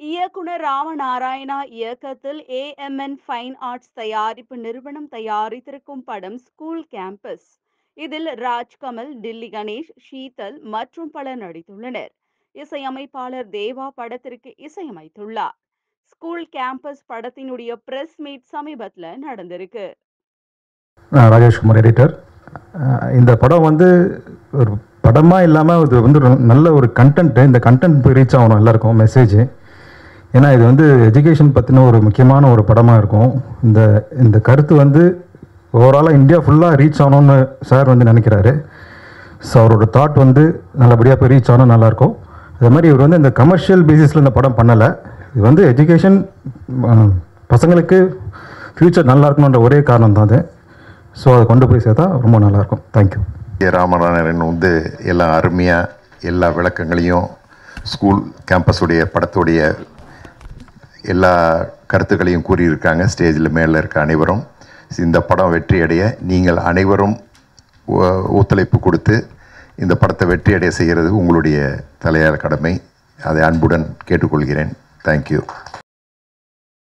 இயக்குனர் ராமநாராயணா இயக்கத்தில் AMN fine arts தயாரிப்பு நிறுவனம் தயாரித்திருக்கும் படம் ஸ்கூல் கேம்பஸ் இதில் ராஜ்கமல் டில்லி கணேஷ் ஷீதல் மற்றும் பலர் நடித்துள்ளனர் இசையமைப்பாளர் தேவா படத்திற்கு இசையமைத்துள்ளார் ஸ்கூல் கேம்பஸ் படத்தினுடைய பிரஸ் மீட் சமீபத்தில் நடந்திருக்கு நான் ராஜேஷ்குமார் எடிட்டர் இந்த படம் வந்து ஒரு படமாக இல்லாமல் இது வந்து ஒரு நல்ல ஒரு கண்டென்ட்டு இந்த கண்டென்ட் போய் ரீச் ஆகணும் எல்லாருக்கும் மெசேஜ் ஏன்னா இது வந்து எஜுகேஷன் பற்றின ஒரு முக்கியமான ஒரு படமாக இருக்கும் இந்த இந்த கருத்து வந்து ஓவராலாக இந்தியா ஃபுல்லாக ரீச் ஆகணும்னு சார் வந்து நினைக்கிறாரு ஸோ அவரோட தாட் வந்து நல்லபடியாக போய் ரீச் ஆகணும் நல்லாயிருக்கும் அதே மாதிரி இவர் வந்து இந்த கமர்ஷியல் பேசிஸில் இந்த படம் பண்ணலை இது வந்து எஜுகேஷன் பசங்களுக்கு ஃப்யூச்சர் நல்லா இருக்கணுன்ற ஒரே காரணம் தான் அது ஸோ அதை கொண்டு போய் சேர்த்தா ரொம்ப நல்லாயிருக்கும் தேங்க்யூ ஏ ராமநாதன் வந்து எல்லாம் அருமையாக எல்லா விளக்கங்களையும் ஸ்கூல் கேம்பஸுடைய படத்துடைய எல்லா கருத்துக்களையும் கூறியிருக்காங்க ஸ்டேஜில் மேலே இருக்க அனைவரும் இந்த படம் வெற்றி அடைய நீங்கள் அனைவரும் ஒ- ஒத்துழைப்பு கொடுத்து இந்த படத்தை வெற்றி அடைய செய்கிறது உங்களுடைய தலையாய கடமை அதை அன்புடன் கேட்டுக்கொள்கிறேன் தேங்க்யூ